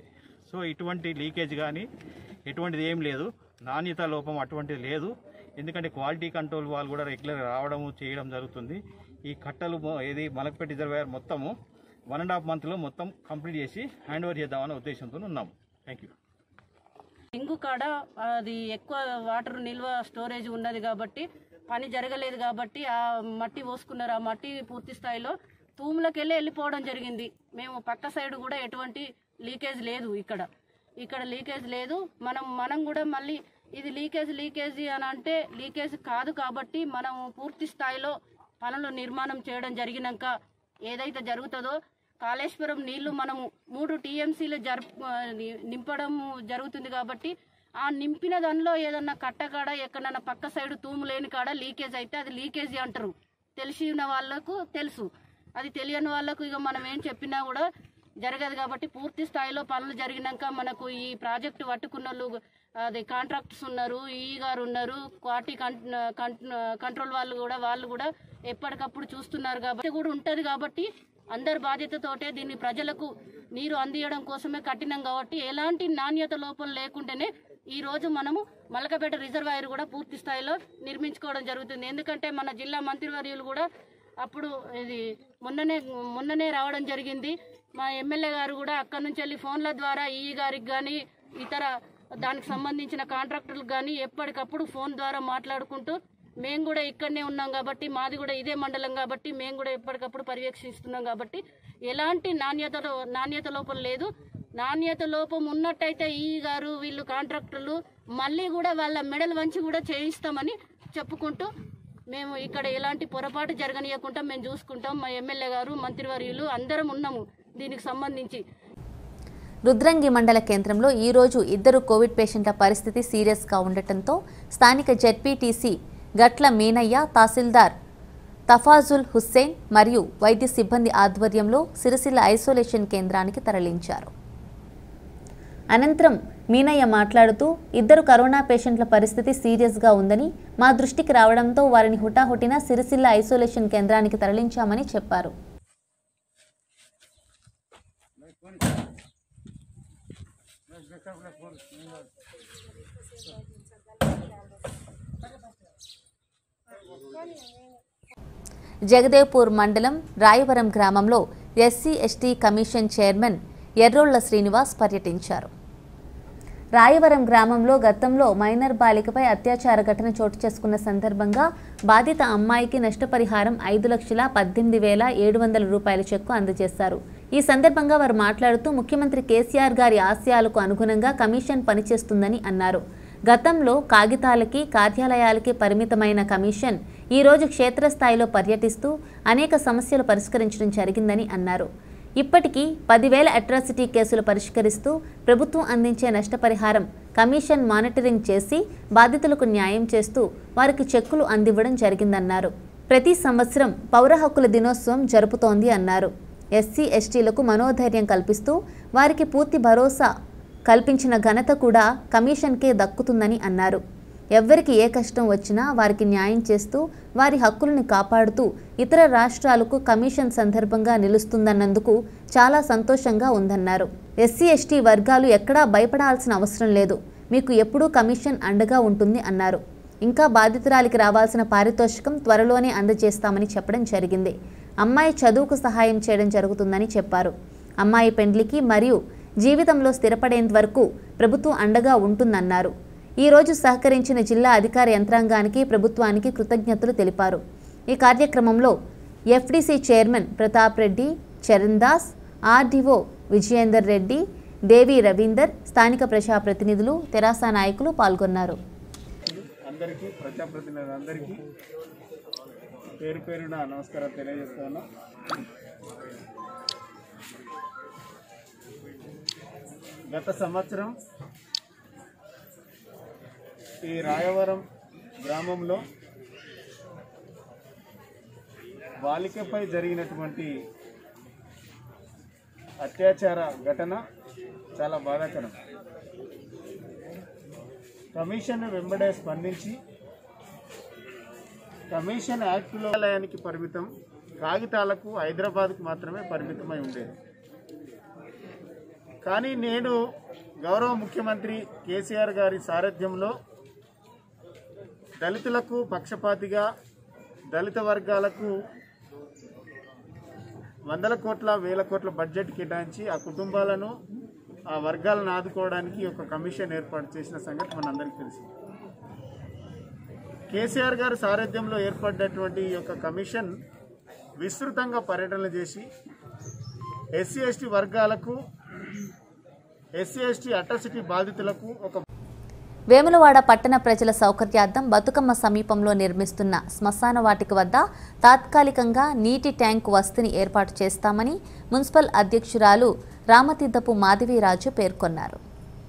సో ఇటువంటి లీకేజ్ కానీ ఎటువంటిది ఏం లేదు నాణ్యత లోపం అటువంటిది లేదు ఎందుకంటే క్వాలిటీ కంట్రోల్ వాళ్ళు కూడా రెగ్యులర్ రావడము చేయడం జరుగుతుంది ఈ కట్టలు మొ- ఏది మలక్పేట రిజర్వాయర్ మొత్తము వన్ అండ్ హాఫ్ మంత్లో మొత్తం కంప్లీట్ చేసి హ్యాండ్ ఓవర్ చేద్దామనే ఉద్దేశంతో ఉన్నాము థ్యాంక్ యూ ఇంగు కాడ అది ఎక్కువ వాటర్ నిల్వ స్టోరేజ్ ఉన్నది కాబట్టి పని జరగలేదు కాబట్టి ఆ మట్టి పోసుకున్నారు ఆ మట్టి పూర్తి స్థాయిలో తూములకు వెళ్ళి వెళ్ళిపోవడం జరిగింది మేము పక్క సైడ్ కూడా ఎటువంటి లీకేజ్ లేదు ఇక్కడ ఇక్కడ లీకేజ్ లేదు మనం మనం కూడా మళ్ళీ ఇది లీకేజ్ లీకేజీ అని అంటే లీకేజ్ కాదు కాబట్టి మనం పూర్తి స్థాయిలో పనులు నిర్మాణం చేయడం జరిగినాక ఏదైతే జరుగుతుందో కాళేశ్వరం నీళ్లు మనము మూడు టీఎంసీలు జరుపు నింపడం జరుగుతుంది కాబట్టి ఆ నింపిన దానిలో ఏదన్నా కట్టకాడ ఎక్కడన్నా పక్క సైడ్ తూము లేని కాడ లీకేజ్ అయితే అది లీకేజీ అంటారు తెలిసిన వాళ్ళకు తెలుసు అది తెలియని వాళ్ళకు ఇక మనం ఏం చెప్పినా కూడా జరగదు కాబట్టి పూర్తి స్థాయిలో పనులు జరిగినాక మనకు ఈ ప్రాజెక్టు పట్టుకున్న వాళ్ళు అది కాంట్రాక్టర్స్ ఉన్నారు ఈ గారు ఉన్నారు క్వాలిటీ కంట్రోల్ వాళ్ళు కూడా వాళ్ళు కూడా ఎప్పటికప్పుడు చూస్తున్నారు కాబట్టి కూడా ఉంటది కాబట్టి అందరి బాధ్యతతోటే దీన్ని ప్రజలకు నీరు అందియడం కోసమే కట్టినాం కాబట్టి ఎలాంటి నాణ్యత లోపం లేకుండానే ఈ రోజు మనము మలకపేట రిజర్వాయర్ కూడా పూర్తి స్థాయిలో నిర్మించుకోవడం జరుగుతుంది ఎందుకంటే మన జిల్లా మంత్రివర్యులు కూడా అప్పుడు ఇది మొన్ననే మొన్ననే రావడం జరిగింది మా ఎమ్మెల్యే గారు కూడా అక్కడ నుంచి వెళ్ళి ఫోన్ల ద్వారా ఈ గారికి కానీ ఇతర దానికి సంబంధించిన కాంట్రాక్టర్లకు కానీ ఎప్పటికప్పుడు ఫోన్ ద్వారా మాట్లాడుకుంటూ మేము కూడా ఇక్కడనే ఉన్నాం కాబట్టి మాది కూడా ఇదే మండలం కాబట్టి మేము కూడా ఎప్పటికప్పుడు పర్యవేక్షిస్తున్నాం కాబట్టి ఎలాంటి నాణ్యతలో నాణ్యత లోపం లేదు నాణ్యత లోపం ఉన్నట్టయితే ఈ గారు వీళ్ళు కాంట్రాక్టర్లు మళ్ళీ కూడా వాళ్ళ మెడల్ వంచి కూడా చేయిస్తామని చెప్పుకుంటూ మేము ఇక్కడ ఎలాంటి పొరపాటు జరగనీయకుండా మేము చూసుకుంటాం మా ఎమ్మెల్యే గారు మంత్రివర్యులు అందరం ఉన్నాము దీనికి సంబంధించి రుద్రంగి మండల కేంద్రంలో ఈ రోజు ఇద్దరు కోవిడ్ పేషెంట్ల పరిస్థితి సీరియస్గా ఉండటంతో స్థానిక జెడ్పీటీసీ గట్ల మీనయ్య తహసీల్దార్ తఫాజుల్ హుస్సేన్ మరియు వైద్య సిబ్బంది ఆధ్వర్యంలో సిరిసిల్ల ఐసోలేషన్ కేంద్రానికి తరలించారు అనంతరం మీనయ్య మాట్లాడుతూ ఇద్దరు కరోనా పేషెంట్ల పరిస్థితి సీరియస్గా ఉందని మా దృష్టికి రావడంతో వారిని హుటాహుటిన సిరిసిల్ల ఐసోలేషన్ కేంద్రానికి తరలించామని చెప్పారు జగదేవ్పూర్ మండలం రాయవరం గ్రామంలో SC ST commission chairman Errolla Srinivas పర్యటించారు రాయవరం గ్రామంలో గతంలో మైనర్ బాలికపై అత్యాచార ఘటన చోటు చేసుకున్న సందర్భంగా బాధిత అమ్మాయికి నష్టపరిహారం ఐదు లక్షల పద్దెనిమిది వేల ఏడు వందల రూపాయల చెక్కు అందజేశారు ఈ సందర్భంగా వారు మాట్లాడుతూ ముఖ్యమంత్రి కేసీఆర్ గారి ఆశయాలకు అనుగుణంగా కమిషన్ పనిచేస్తుందని అన్నారు గతంలో కాగితాలకి కార్యాలయాలకి పరిమితమైన కమిషన్ ఈ రోజు క్షేత్రస్థాయిలో పర్యటిస్తూ అనేక సమస్యలు పరిష్కరించడం జరిగిందని అన్నారు ఇప్పటికీ పదివేల అట్రాసిటీ కేసులు పరిష్కరిస్తూ ప్రభుత్వం అందించే నష్టపరిహారం కమిషన్ మానిటరింగ్ చేసి బాధితులకు న్యాయం చేస్తూ వారికి చెక్కులు అందివ్వడం జరిగిందన్నారు ప్రతి సంవత్సరం పౌర హక్కుల దినోత్సవం జరుపుతోంది అన్నారు ఎస్సీ ఎస్టీలకు మనోధైర్యం కల్పిస్తూ వారికి పూర్తి భరోసా కల్పించిన ఘనత కూడా కమిషన్కే దక్కుతుందని అన్నారు ఎవ్వరికి ఏ కష్టం వచ్చినా వారికి న్యాయం చేస్తూ వారి హక్కులను కాపాడుతూ ఇతర రాష్ట్రాలకు కమిషన్ సందర్భంగా నిలుస్తుందన్నందుకు చాలా సంతోషంగా ఉందన్నారు ఎస్సీ ఎస్టీ వర్గాలు ఎక్కడా భయపడాల్సిన అవసరం లేదు మీకు ఎప్పుడూ కమిషన్ అండగా ఉంటుంది అన్నారు ఇంకా బాధితురాలికి రావాల్సిన పారితోషికం త్వరలోనే అందజేస్తామని చెప్పడం జరిగింది అమ్మాయి చదువుకు సహాయం చేయడం జరుగుతుందని చెప్పారు అమ్మాయి పెండ్లికి మరియు జీవితంలో స్థిరపడేంత వరకు ప్రభుత్వం అండగా ఉంటుందన్నారు ఈ రోజు సహకరించిన జిల్లా అధికార యంత్రాంగానికి ప్రభుత్వానికి కృతజ్ఞతలు తెలిపారు ఈ కార్యక్రమంలో FDC chairman Pratap Reddy Charan Das RDO Vijayender Reddy Devi Ravinder స్థానిక ప్రజాప్రతినిధులు తెరాస నాయకులు పాల్గొన్నారు అందరికీ ప్రజాప్రతినిధులందరికీ పేరు పేరున నమస్కారం తెలియజేస్తాను గత సంవత్సరం ఈ రాయవరం గ్రామంలో బాలికపై జరిగినటువంటి అత్యాచార ఘటన చాలా బాధాకరం కమిషన్ వెంబడే స్పందించి కమిషన్ యాక్టులో ఆలయానికి పరిమితం కాగితాలకు హైదరాబాద్కు మాత్రమే పరిమితమై ఉండేది కానీ నేను గౌరవ ముఖ్యమంత్రి కేసీఆర్ గారి సారథ్యంలో దళితులకు పక్షపాతిగా దళిత వర్గాలకు వందల కోట్ల వేల కోట్ల బడ్జెట్ కేటాయించి ఆ కుటుంబాలను ఆ వర్గాలను ఆదుకోవడానికి ఒక కమిషన్ ఏర్పాటు చేసిన సంగతి మనందరికీ తెలుసు కేసీఆర్ గారి సారథ్యంలో ఏర్పడినటువంటి ఈ యొక్క కమిషన్ విస్తృతంగా పర్యటనలు చేసి ఎస్సీ ఎస్టీ వర్గాలకు ఎస్సీ ఎస్టీ అట్రాసిటీ బాధితులకు ఒక వేములవాడ పట్టణ ప్రజల సౌకర్యార్థం బతుకమ్మ సమీపంలో నిర్మిస్తున్న శ్మశాన వాటిక వద్ద తాత్కాలికంగా నీటి ట్యాంకు వసతిని ఏర్పాటు చేస్తామని మున్సిపల్ అధ్యక్షురాలు రామతీర్థపు మాధవీరాజు పేర్కొన్నారు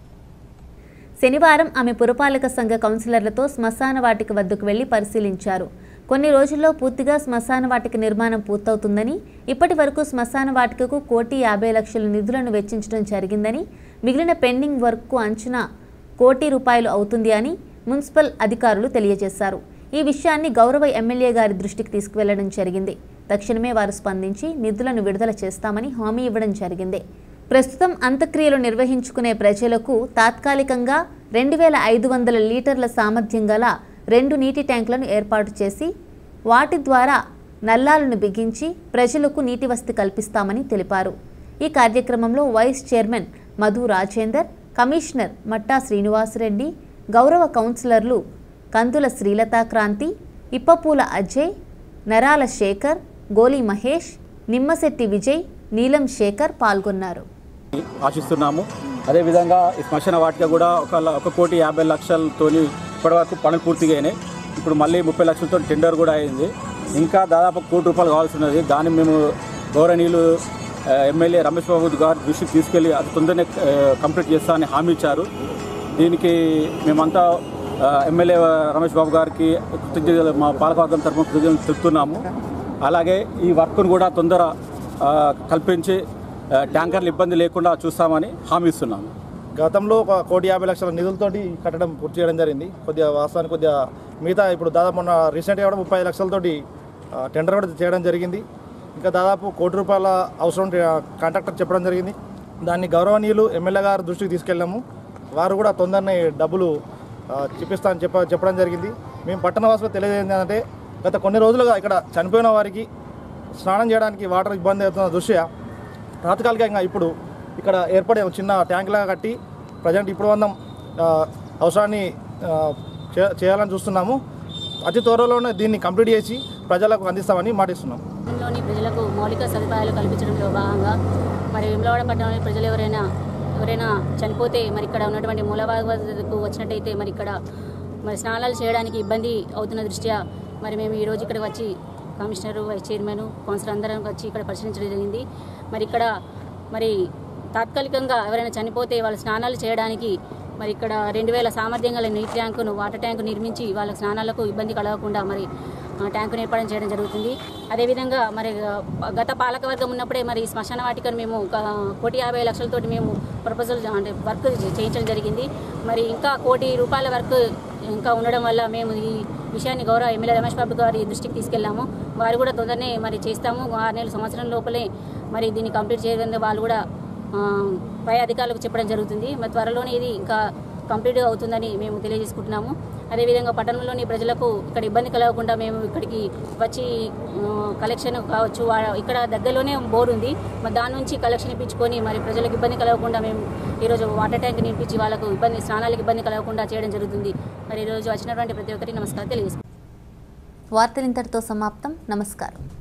శనివారం ఆమె పురపాలక సంఘ కౌన్సిలర్లతో శ్మశాన వాటిక వద్దకు వెళ్లి పరిశీలించారు కొన్ని రోజుల్లో పూర్తిగా శ్మశాన వాటిక నిర్మాణం పూర్తవుతుందని ఇప్పటి వరకు శ్మశాన వాటికకు కోటి యాభై లక్షల నిధులను వెచ్చించడం జరిగిందని మిగిలిన పెండింగ్ వర్క్కు అంచనా కోటి రూపాయలు అవుతుంది అని మున్సిపల్ అధికారులు తెలియజేశారు ఈ విషయాన్ని గౌరవ ఎమ్మెల్యే గారి దృష్టికి తీసుకువెళ్లడం జరిగింది తక్షణమే వారు స్పందించి నిధులను విడుదల చేస్తామని హామీ ఇవ్వడం జరిగింది ప్రస్తుతం అంత్యక్రియలు నిర్వహించుకునే ప్రజలకు తాత్కాలికంగా రెండు వేల ఐదు వందల లీటర్ల సామర్థ్యం గల రెండు నీటి ట్యాంకులను ఏర్పాటు చేసి వాటి ద్వారా నల్లాలను బిగించి ప్రజలకు నీటి వసతి కల్పిస్తామని తెలిపారు ఈ కార్యక్రమంలో vice chairman Madhu Rajender commissioner Matta Srinivasareddy గౌరవ కౌన్సిలర్లు కందుల శ్రీలతా క్రాంతి ఇప్పపూల అజయ్ నరాల శేఖర్ గోలి మహేష్ నిమ్మశెట్టి విజయ్ నీలం శేఖర్ పాల్గొన్నారు ఆశిస్తున్నాము అదేవిధంగా ఈ శ్మశాన వాటిక కూడా ఒక ల- ఒక కోటి యాభై లక్షలతోని ఇప్పటివరకు పనులు పూర్తిగా అయినాయి ఇప్పుడు మళ్ళీ ముప్పై లక్షలతో టెండర్ కూడా అయింది ఇంకా దాదాపు కోటి రూపాయలు కావాల్సి ఉన్నది దాన్ని మేము గౌరవనీయులు ఆ, ఎమ్మెల్యే రమేష్ బాబు గారి దృష్టికి తీసుకెళ్లి అది తొందరనే ఆ, కంప్లీట్ చేస్తామని హామీ ఇచ్చారు దీనికి మేమంతా ఆ, ఎమ్మెల్యే రమేష్ బాబు గారికి కృతజ్ఞతలు మా పాలకవర్గం తరఫున కృతజ్ఞతలు తెలుపుతున్నాము అలాగే ఈ వర్క్ను కూడా తొందర ఆ, కల్పించి ఆ, ట్యాంకర్లు ఇబ్బంది లేకుండా చూస్తామని హామీ ఇస్తున్నాము గతంలో ఒక కోటి యాభై లక్షల నిధులతోటి ఈ కట్టడం పూర్తి చేయడం జరిగింది కొద్దిగా వాస్తవానికి కొద్దిగా మిగతా ఇప్పుడు దాదాపు మొన్న రీసెంట్గా కూడా ముప్పై లక్షలతోటి ఆ, టెండర్ కూడా చేయడం జరిగింది ఇంకా దాదాపు కోటి రూపాయల అవసరం ఆ, కాంట్రాక్టర్ చెప్పడం జరిగింది దాన్ని గౌరవనీయులు ఎమ్మెల్యే గారు దృష్టికి తీసుకెళ్ళాము వారు కూడా తొందరనే డబ్బులు ఆ, చూపిస్తామని చెప్ప చెప్పడం జరిగింది మేము పట్టణవాసులు తెలియజేయండి ఏంటంటే గత కొన్ని రోజులుగా ఇక్కడ చనిపోయిన వారికి స్నానం చేయడానికి వాటర్ ఇబ్బంది అవుతున్న దృష్ట్యా తాత్కాలికంగా ఇప్పుడు ఇక్కడ ఏర్పడే ఒక చిన్న ట్యాంక్ లాగా కట్టి ప్రజెంట్ ఇప్పుడు వందం ఆ, అవసరాన్ని ఆ, చే- చేయాలని చూస్తున్నాము అతి త్వరలోనే దీన్ని కంప్లీట్ చేసి ప్రజలకు అందిస్తామని మాటిస్తున్నాం లోని ప్రజలకు మౌలిక సదుపాయాలు కల్పించడంలో భాగంగా మరి విమలవాడ పట్టణంలోని ప్రజలు ఎవరైనా ఎవరైనా చనిపోతే మరి ఇక్కడ ఉన్నటువంటి మూలభాగకు వచ్చినట్టయితే మరి ఇక్కడ మరి స్నానాలు చేయడానికి ఇబ్బంది అవుతున్న దృష్ట్యా మరి మేము ఈరోజు ఇక్కడికి వచ్చి కమిషనర్ వైస్ చైర్మన్ కౌన్సిలర్ అందరం వచ్చి ఇక్కడ పరిశీలించడం జరిగింది మరి ఇక్కడ మరి తాత్కాలికంగా ఎవరైనా చనిపోతే వాళ్ళు స్నానాలు చేయడానికి మరి ఇక్కడ రెండు వేల సామర్థ్యం గల నీటి ట్యాంకును వాటర్ ట్యాంకు నిర్మించి వాళ్ళ స్నానాలకు ఇబ్బంది కలగకుండా మరి ఆ, ట్యాంకును ఏర్పాటు చేయడం జరుగుతుంది అదేవిధంగా మరి ఆ, గత పాలకవర్గం ఉన్నప్పుడే మరి ఈ శ్మశాన వాటికను మేము ఒక కోటి యాభై లక్షలతోటి మేము ప్రపోజల్ అంటే వర్క్ చేయించడం జరిగింది మరి ఇంకా కోటి రూపాయల వర్క్ ఇంకా ఉండడం వల్ల మేము ఈ విషయాన్ని గౌరవ ఎమ్మెల్యే రమేష్ బాబు గారి దృష్టికి తీసుకెళ్ళాము వారు కూడా తొందరనే మరి చేస్తాము ఆరు నెలల సంవత్సరం లోపలే మరి దీన్ని కంప్లీట్ చేయడం వాళ్ళు కూడా ఆ, పై అధికారులకు చెప్పడం జరుగుతుంది మరి త్వరలోనే ఇది ఇంకా కంప్లీట్ అవుతుందని మేము తెలియజేసుకుంటున్నాము అదేవిధంగా పట్టణంలోని ప్రజలకు ఇక్కడ ఇబ్బంది కలగకుండా మేము ఇక్కడికి వచ్చి ఆ, కలెక్షన్ కావచ్చు వా- ఇక్కడ దగ్గరలోనే బోర్ ఉంది మరి దాని నుంచి కలెక్షన్ ఇప్పించుకొని మరి ప్రజలకు ఇబ్బంది కలగకుండా మేము ఈరోజు వాటర్ ట్యాంక్ నింపించి వాళ్ళకు ఇబ్బంది స్నానాలకు ఇబ్బంది కలగకుండా చేయడం జరుగుతుంది మరి ఈరోజు వచ్చినటువంటి ప్రతి ఒక్కరికి నమస్కారం తెలియజేసుకుంటాం వార్తలు ఇంతటితో సమాప్తం నమస్కారం